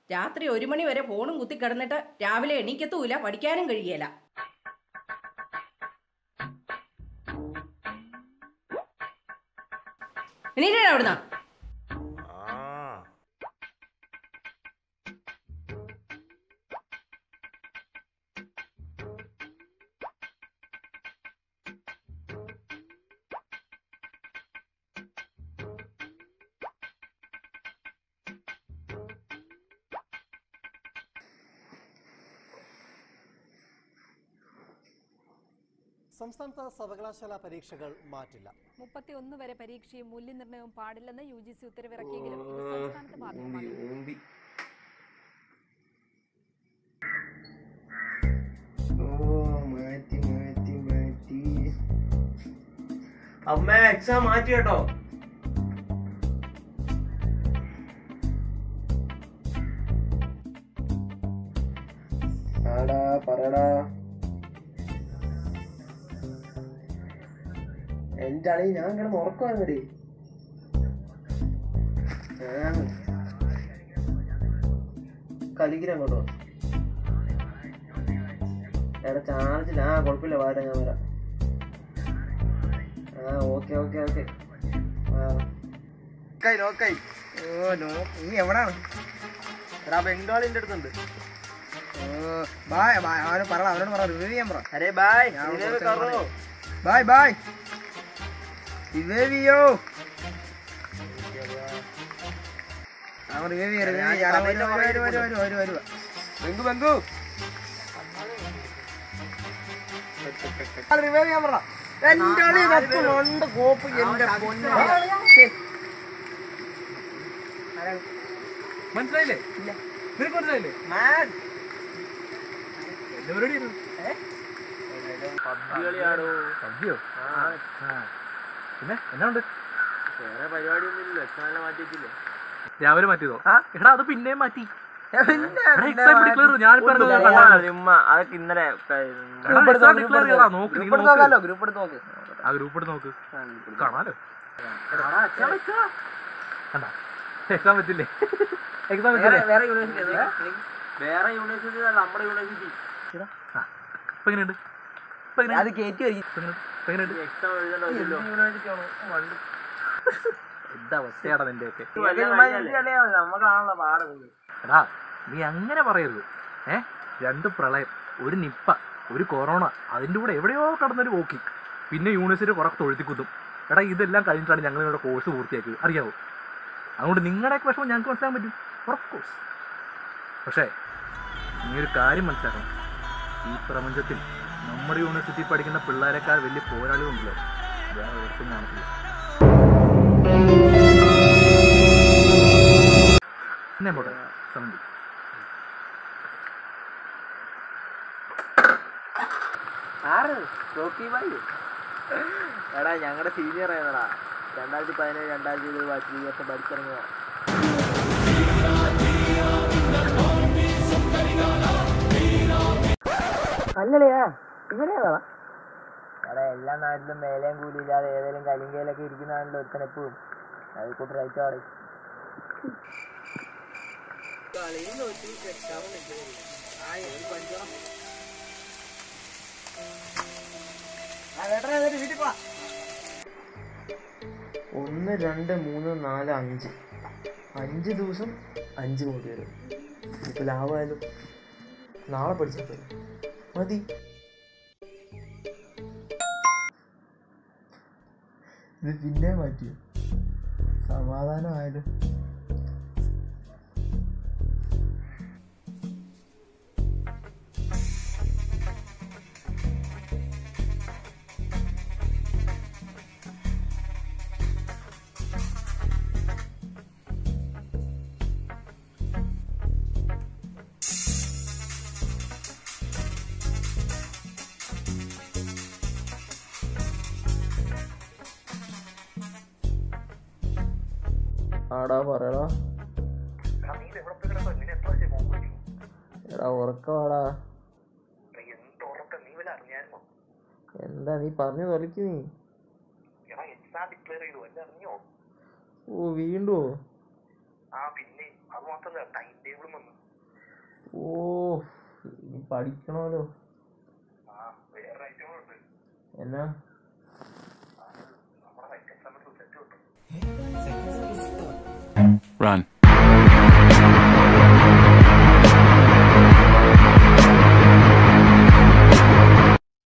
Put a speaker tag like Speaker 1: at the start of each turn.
Speaker 1: രാത്രി ഒരു മണി വരെ ഫോണും കുത്തി കിടന്നിട്ട് രാവിലെ എണീക്കത്തുമില്ല പഠിക്കാനും കഴിയേല എണീറ്റാ അവിടുന്ന്
Speaker 2: സംസ്ഥാനത്ത് സർവകലാശാല പരീക്ഷകൾ മാറ്റില്ല
Speaker 3: മുപ്പത്തി ഒന്ന് വരെ പരീക്ഷയും മൂല്യനിർണ്ണയവും പാടില്ലെന്ന് യു ജി സി ഉത്തരവിറക്കിയെങ്കിലും ഇത് സംസ്ഥാനത്ത് ബാധകമാകില്ല
Speaker 4: ഓ മാറ്റി മാറ്റി മാറ്റി അമ്മ എക്സാം മാറ്റി കേട്ടോ ആടാ പറടാ എന്റെ അളി ഞാൻ കിടന്ന് ഉറക്കുവാങ്ങടി കലിക്കിരം കേട്ടോ എടാ ചാർജില്ല ആ കുഴപ്പമില്ല വാരാ ഞാൻ വരാം ആ ഓക്കെ ഓക്കെ ഓക്കെ നോക്കായി ഓ നോ നീ എവിടാണ് എടാ ബംഗാളിന്റെ അടുത്തുണ്ട്
Speaker 5: ബായ് ബായ് അവനോട് പറ അവനോട് പറ റിവ്യൂ ചെയ്യാൻ പറ
Speaker 4: അരേ ബായ്
Speaker 5: ഞാൻ
Speaker 4: ഇതിനെ
Speaker 5: കുറച്ച്
Speaker 4: കറോ
Speaker 5: നേരം ബായ് ബായ് റിവ്യൂ ചെയ്യോ അവൻ റിവ്യൂ ചെയ്യാം റിവ്യൂ ചെയ്യാം
Speaker 4: ഞാൻ
Speaker 5: വരും
Speaker 4: കഥയിലെ
Speaker 5: വരും വരും വരും വരും വരും
Speaker 4: ബംഗു ബംഗു
Speaker 5: റിവ്യൂ ചെയ്യാൻ പറ എന്റെ അളി ഇതൊക്കെ ഉണ്ട് കോപ്പ് എന്റെ പൊന്നു
Speaker 6: മനസ്സിലായില്ലേ നിനക്ക് മനസ്സിലായില്ലേ
Speaker 4: മാൻ
Speaker 6: എന്റെ പരിപാടി
Speaker 4: പബ്ജി കളിയാടോ
Speaker 6: സദ്യയോ പിന്നെ എന്നാ ഉണ്ട്
Speaker 4: വേറെ പരിപാടിയൊന്നുമില്ലല്ലോ എക്സാം മാറ്റി വെച്ചില്ലേ
Speaker 6: രാവിലെ മാറ്റിയതോ എടാ അത് പിന്നെയും മാറ്റി എക്സാം ഡിക്ലെയർ ഞാനിപ്പോ
Speaker 4: ചുമ്മാ അതൊക്കെ ഇന്നലെ
Speaker 6: ഡിക്ലെയർ ചെയ്താ നോക്ക് നീ
Speaker 5: ഗ്രൂപ്പ്
Speaker 6: നോക്ക്.
Speaker 5: നോക്കാലോ ഗ്രൂപ്പ് എടുത്ത് നോക്ക്
Speaker 6: ആ ഗ്രൂപ്പ് എടുത്ത് നോക്ക് കാണാലോ കണ്ടാ എക്സാം വെച്ചില്ലേ എക്സാം വെച്ചില്ലേ
Speaker 4: വേറെ യൂണിവേഴ്സിറ്റി വേറെ യൂണിവേഴ്സിറ്റി നമ്മുടെ യൂണിവേഴ്സിറ്റി
Speaker 6: ഇപ്പൊ എങ്ങനെയുണ്ട് ഇപ്പൊ എങ്ങനെയുണ്ട്
Speaker 5: അത് കയറ്റി വരും
Speaker 6: ഇപ്പൊ എങ്ങനെയുണ്ട്? ഇപ്പൊ എങ്ങനെയുണ്ട്
Speaker 4: എക്സാം എഴുതണ്ടല്ലോ
Speaker 6: എന്താ അവസ്ഥയാടാ നിന്റെയൊക്കെ
Speaker 5: നമുക്കാണല്ലോ പാട്
Speaker 6: എടാ നീ അങ്ങനെ പറയരുത് ഏ രണ്ട് പ്രളയം ഒരു നിപ്പ ഒരു കൊറോണ അതിൻ്റെ കൂടെ എവിടെയോ കടന്നൊരു ഓക്കി പിന്നെ യൂണിവേഴ്സിറ്റി കുറെ തൊഴുത്തിക്കുത്തും എടാ ഇതെല്ലാം കഴിഞ്ഞിട്ടാണ് ഞങ്ങൾ ഇവിടെ കോഴ്സ് പൂർത്തിയാക്കിയത് അറിയാവോ അതുകൊണ്ട് നിങ്ങളുടെയൊക്കെ വിഷമം ഞങ്ങൾക്ക് മനസ്സിലാക്കാൻ പറ്റും കോഴ്സ് പക്ഷേ നീ ഒരു കാര്യം മനസ്സിലാക്കണം ഈ പ്രപഞ്ചത്തിൽ നമ്മുടെ യൂണിവേഴ്സിറ്റി പഠിക്കുന്ന പിള്ളേരെക്കാൾ വലിയ പോരാളികളുണ്ടല്ലോ വേറെ ഒരിടത്തും കാണത്തില്ല പിന്നെ പോട്ടെ സമയം
Speaker 4: ആറ് റോക്കി ബായി എടാ ഞങ്ങളുടെ സീനിയർ ആയിരുന്നടാ രണ്ടായിരത്തി പതിനേഴ് രണ്ടായിരത്തി ഇരുപത് ബാച്ച് ഈ വർഷം പഠിച്ചിറങ്ങിയ
Speaker 5: അല്ലല്ലയാ ഇവരെയാ
Speaker 4: എടാ എല്ലാ നാട്ടിലും മേലേം കൂലിയില്ലാതെ ഏതെങ്കിലും കലിങ്കയിലൊക്കെ ഇരിക്കുന്നതാണല്ലോ ഒരുത്തൻ എപ്പോഴും അത് കൂട്ടി റൈറ്റ് ആടെ ഒന്ന് രണ്ട് മൂന്ന് നാല് അഞ്ച് അഞ്ച് ദിവസം അഞ്ച് കോടി വരും ഇപ്പൊ ലാഭമായാലും നാളെ പഠിച്ചാൽ മതി ഇത് പിന്നെ മാറ്റിയോ സമാധാനമായാലും ആടാ പറയടാ എടാ ഉറക്കമാടാ എന്താ നീ പറഞ്ഞു തൊലക്ക് നീ ഓ വീണ്ടും
Speaker 7: ആ പിന്നെ അത് മാത്രല്ല ടൈം ടേബിളും വന്നു
Speaker 4: ഓ ഇനി പഠിക്കണമല്ലോ എന്നാ
Speaker 7: Run.